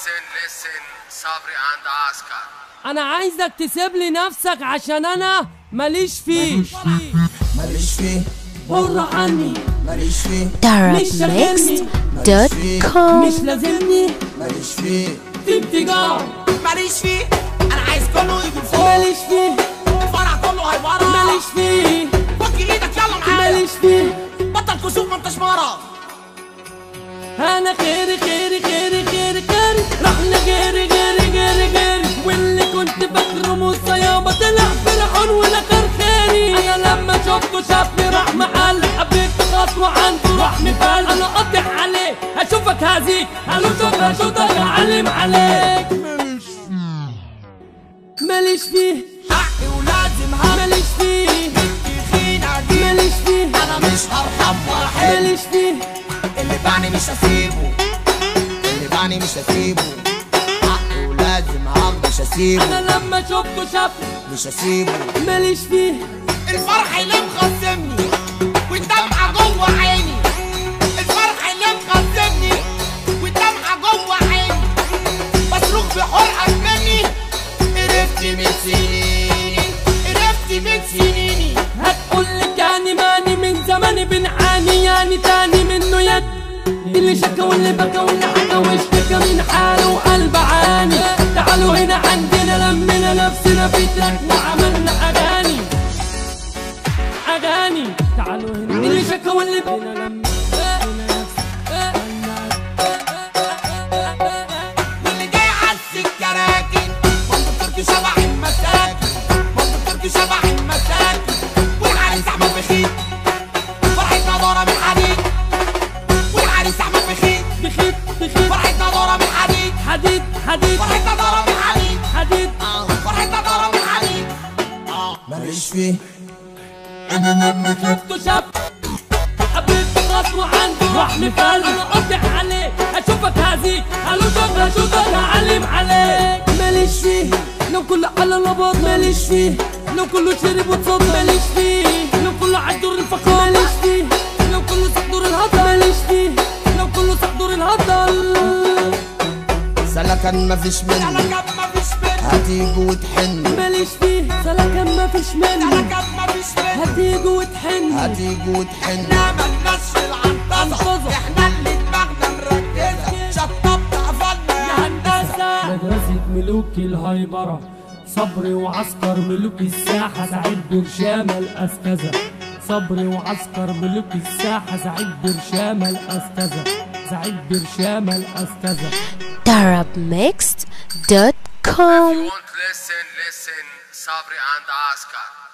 listen, listen, Sabri and Oscar. انا عايزك تسيب لي نفسك عشان انا ماليش فيه ماليش فيه بره عني ماليش فيه DarabMixed.com مش لازمني ماليش فيه في اتجاه ماليش فيه انا عايز كله يجي فوق ماليش فيه الفرع كله هيبقى ماليش فيه فك ايدك يلا معايا ماليش فيه بطل كسوف ما انتش مرض انا خيري خيري خيري خيري خيري رحنا غيري غيري غيري غيري واللي كنت فاكره موسى يابا طلع فرعون ولا كان خيري انا لما شفته شافني راح محل حبيت خطوة عنده راح مفل انا قطع عليه اشوفك هزيك قالوا شوف اشوفك اعلم عليك ماليش فيه حقي ولازم هم ماليش فيه خينا دي ماليش فيه انا مش هرحم واحد ماليش فيه اللي بعني مش هسيبه اللي بعني مش هسيبه حقي ولازم هم مش هسيبه انا لما شفته شافني مش هسيبه ماليش فيه الفرح اللي مخصمني والدمعة جوه عيني الفرح اللي مخصمني والدمعة جوه عيني بصرخ بحرقك مني قرفت من سنيني قرفت من سنيني هتقول لي كاني ماني من زمان بنعاني يعني تاني منه يد اللي شكى واللي بكى واللي حكى واشتكى من حاله وقلب عاني تعالوا هنا عندنا لمينا نفسنا في تراك وعملنا اغاني اغاني تعالوا هنا اللي شكى واللي بكى واللي جاي عالسكة راكن برضه التركي شبح المساكن برضه التركي شبح المساكن والعريس احمد بخيت فرحتنا دورة من حديد والعريس احمد بخيت بخيت بخيت فرحتنا دورة من حديد حديد حديد فرحتنا دورة من حديد حديد فرحتنا دورة من حديد ماليش فيه شفته شاف حبيت خطوة عنده راح مفل انا قطع عليه اشوفك هزيك قالوا شوف اشوفك اعلم عليك ماليش فيه لو كله على الاباط ماليش فيه لو كله شرب وتصاب ماليش فيه لو كله عالدور الفقر ماليش فيه لو كله صح دور الهطل ماليش فيه لو كله صح دور الهطل سلكن مفيش منه سلكن مفيش منه هتيجي وتحن ماليش فيه سلكن ما فيش منه سلكن مفيش منه هتيجي وتحن هتيجي وتحن احنا ملناش في العنطزة احنا اللي دماغنا مركزة شطبت قفلنا يا هندسة مدرسة ملوك الهيبرة صبري وعسكر ملوك الساحة سعيد برشامة الأسكزة صبري وعسكر ملوك الساحة سعيد برشامة الأسكزة سعيد برشامة الأسكزة DarabMixed.com If you want listen, listen, Sabri and Oscar.